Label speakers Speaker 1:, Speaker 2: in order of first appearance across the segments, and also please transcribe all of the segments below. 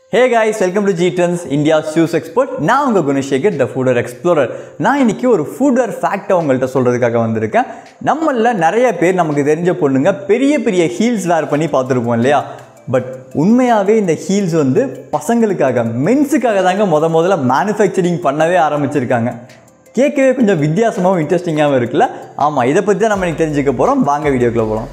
Speaker 1: hey guys welcome to ஜீட்டன்ஸ் India shoes expert நான் உங்கள் குணசேகர் த ஃபுடர் எக்ஸ்ப்ளோரர் நான் இன்னைக்கு ஒரு ஃபுடர் ஃபேக்டை உங்கள்கிட்ட சொல்கிறதுக்காக வந்திருக்கேன் நம்மளில் நிறைய பேர் நமக்கு தெரிஞ்ச பொண்ணுங்க பெரிய பெரிய ஹீல்ஸ் வேர் பண்ணி பார்த்துருப்போம் இல்லையா பட் உண்மையாகவே இந்த ஹீல்ஸ் வந்து பசங்களுக்காக மென்ஸுக்காக தாங்க முத முதல்ல மேனுஃபேக்சரிங் பண்ணவே ஆரம்பிச்சிருக்காங்க கேட்கவே கொஞ்சம் வித்தியாசமாகவும் இன்ட்ரெஸ்டிங்காகவும் இருக்குல்ல ஆமாம் இதை பற்றி தான் நம்ம இன்னைக்கு தெரிஞ்சுக்க போகிறோம் வாங்க வீடியோக்குள்ளே போகலாம்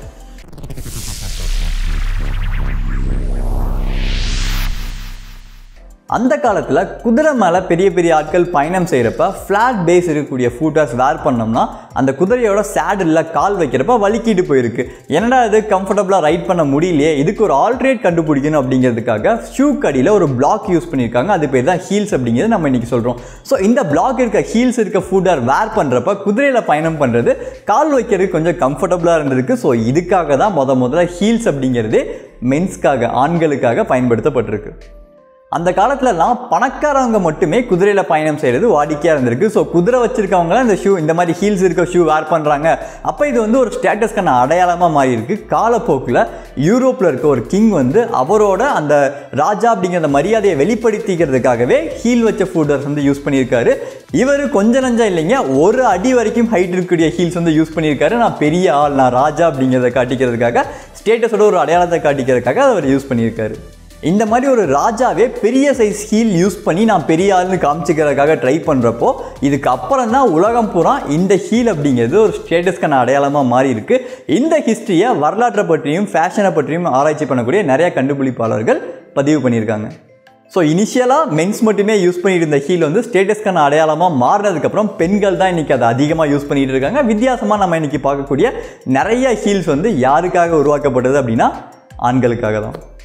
Speaker 1: அந்த காலத்தில் குதிரை மேலே பெரிய பெரிய ஆட்கள் பயணம் செய்கிறப்ப ஃப்ளாட் பேஸ் இருக்கக்கூடிய ஃபூட்டர்ஸ் வேர் பண்ணோம்னா அந்த குதிரையோட சேடில் கால் வைக்கிறப்ப வலிக்கிட்டு போயிருக்கு என்னடா இது கம்ஃபர்டபுளாக ரைட் பண்ண முடியலையே இதுக்கு ஒரு ஆல்ட்ரேட் கண்டுபிடிக்கணும் அப்படிங்கிறதுக்காக ஷூ கடியில் ஒரு பிளாக் யூஸ் பண்ணியிருக்காங்க அது பேர் தான் ஹீல்ஸ் அப்படிங்கிறது நம்ம இன்றைக்கி சொல்கிறோம் ஸோ இந்த பிளாக் இருக்க ஹீல்ஸ் இருக்க ஃபூட்டர் வேர் பண்ணுறப்ப குதிரையில் பயணம் பண்ணுறது கால் வைக்கிறதுக்கு கொஞ்சம் கம்ஃபர்டபுளாக இருந்திருக்கு ஸோ இதுக்காக தான் முத முதல்ல ஹீல்ஸ் அப்படிங்கிறதே மென்ஸ்க்காக ஆண்களுக்காக பயன்படுத்தப்பட்டிருக்கு அந்த காலத்துலலாம் பணக்காரவங்க மட்டுமே குதிரையில் பயணம் செய்கிறது வாடிக்கையாக இருந்திருக்கு ஸோ குதிரை வச்சிருக்கவங்களாம் இந்த ஷூ இந்த மாதிரி ஹீல்ஸ் இருக்க ஷூ வேர் பண்ணுறாங்க அப்போ இது வந்து ஒரு ஸ்டேட்டஸ்க்கான அடையாளமாக மாறி இருக்கு காலப்போக்கில் யூரோப்பில் இருக்க ஒரு கிங் வந்து அவரோட அந்த ராஜா அப்படிங்கிற அந்த மரியாதையை வெளிப்படுத்திக்கிறதுக்காகவே ஹீல் வச்ச ஃபுட்டர்ஸ் வந்து யூஸ் பண்ணியிருக்காரு இவர் கொஞ்ச நஞ்சம் இல்லைங்க ஒரு அடி வரைக்கும் ஹைட் இருக்கக்கூடிய ஹீல்ஸ் வந்து யூஸ் பண்ணியிருக்காரு நான் பெரிய ஆள் நான் ராஜா அப்படிங்கிறத காட்டிக்கிறதுக்காக ஸ்டேட்டஸோட ஒரு அடையாளத்தை காட்டிக்கிறதுக்காக அவர் யூஸ் பண்ணியிருக்காரு இந்த மாதிரி ஒரு ராஜாவே பெரிய சைஸ் ஹீல் யூஸ் பண்ணி நான் பெரிய ஆள்னு காமிச்சிக்கிறதுக்காக ட்ரை பண்ணுறப்போ இதுக்கு அப்புறம் தான் உலகம் பூரா இந்த ஹீல் அப்படிங்கிறது ஒரு ஸ்டேட்டஸ்க்கான அடையாளமாக மாறி இருக்கு இந்த ஹிஸ்ட்ரியை வரலாற்றை பற்றியும் ஃபேஷனை பற்றியும் ஆராய்ச்சி பண்ணக்கூடிய நிறைய கண்டுபிடிப்பாளர்கள் பதிவு பண்ணியிருக்காங்க ஸோ இனிஷியலாக மென்ஸ் மட்டுமே யூஸ் பண்ணிட்டு இருந்த ஹீல் வந்து ஸ்டேட்டஸ்க்கான அடையாளமாக மாறினதுக்கப்புறம் பெண்கள் தான் இன்றைக்கி அதை அதிகமாக யூஸ் பண்ணிட்டு இருக்காங்க வித்தியாசமாக நம்ம இன்றைக்கி பார்க்கக்கூடிய நிறைய ஹீல்ஸ் வந்து யாருக்காக உருவாக்கப்பட்டது அப்படின்னா ஆண்களுக்காக தான்